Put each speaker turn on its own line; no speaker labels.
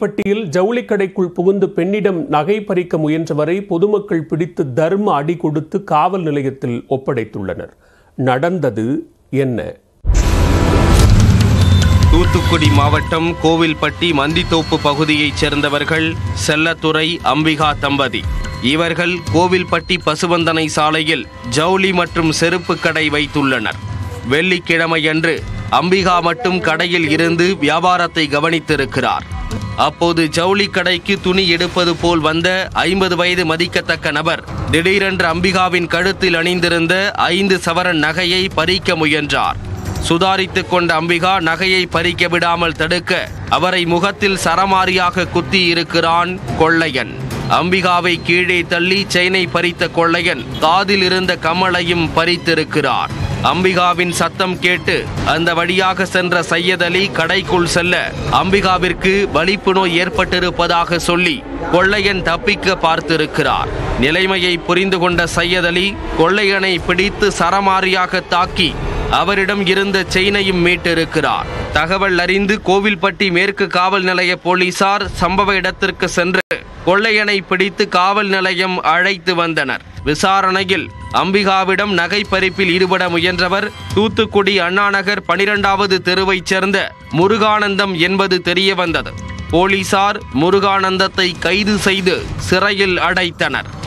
கோவில்பட்டியில் ஜவுளி கடைக்குள் புகுந்து பெண்ணிடம் நகை பறிக்க முயன்றவரை பொதுமக்கள் பிடித்து தர்ம அடி கொடுத்து காவல் நிலையத்தில் ஒப்படைத்துள்ளனர் நடந்தது என்ன
தூத்துக்குடி மாவட்டம் கோவில்பட்டி மந்தித்தோப்பு பகுதியைச் சேர்ந்தவர்கள் செல்லத்துறை அம்பிகா தம்பதி இவர்கள் கோவில்பட்டி பசுவந்தனை சாலையில் ஜவுளி மற்றும் செருப்பு கடை வைத்துள்ளனர் வெள்ளிக்கிழமையன்று அம்பிகா மட்டும் கடையில் இருந்து வியாபாரத்தை கவனித்திருக்கிறார் அப்போது ஜவுளி கடைக்கு துணி எடுப்பது போல் வந்த ஐம்பது வயது மதிக்கத்தக்க நபர் திடீரென்று அம்பிகாவின் கழுத்தில் அணிந்திருந்த ஐந்து சவரன் நகையை பறிக்க முயன்றார் சுதாரித்துக் கொண்ட அம்பிகா நகையை பறிக்க விடாமல் தடுக்க அவரை முகத்தில் சரமாரியாக குத்தி இருக்கிறான் கொள்ளையன் அம்பிகாவை கீழே தள்ளி செயினை பறித்த கொள்ளையன் காதில் இருந்த கமலையும் பறித்திருக்கிறார் அம்பிகாவின் சத்தம் கேட்டு அந்த வழியாக சென்ற சையத் அலி கடைக்குள் செல்ல அம்பிகாவிற்கு வலிப்பு நோய் ஏற்பட்டிருப்பதாக சொல்லி கொள்ளையன் தப்பிக்க பார்த்திருக்கிறார் நிலைமையை புரிந்து கொண்ட சையத் அலி கொள்ளையனை பிடித்து சரமாரியாக தாக்கி அவரிடம் இருந்த செயினையும் மீட்டிருக்கிறார் தகவல் அறிந்து கோவில்பட்டி மேற்கு காவல் நிலைய போலீசார் சம்பவ இடத்திற்கு சென்று கொள்ளையனை பிடித்து காவல் நிலையம் அழைத்து வந்தனர் விசாரணையில் அம்பிகாவிடம் நகை பறிப்பில் ஈடுபட முயன்றவர் தூத்துக்குடி அண்ணாநகர் பனிரெண்டாவது தெருவைச் சேர்ந்த முருகானந்தம் என்பது தெரிய வந்தது போலீசார் முருகானந்தத்தை கைது செய்து சிறையில் அடைத்தனர்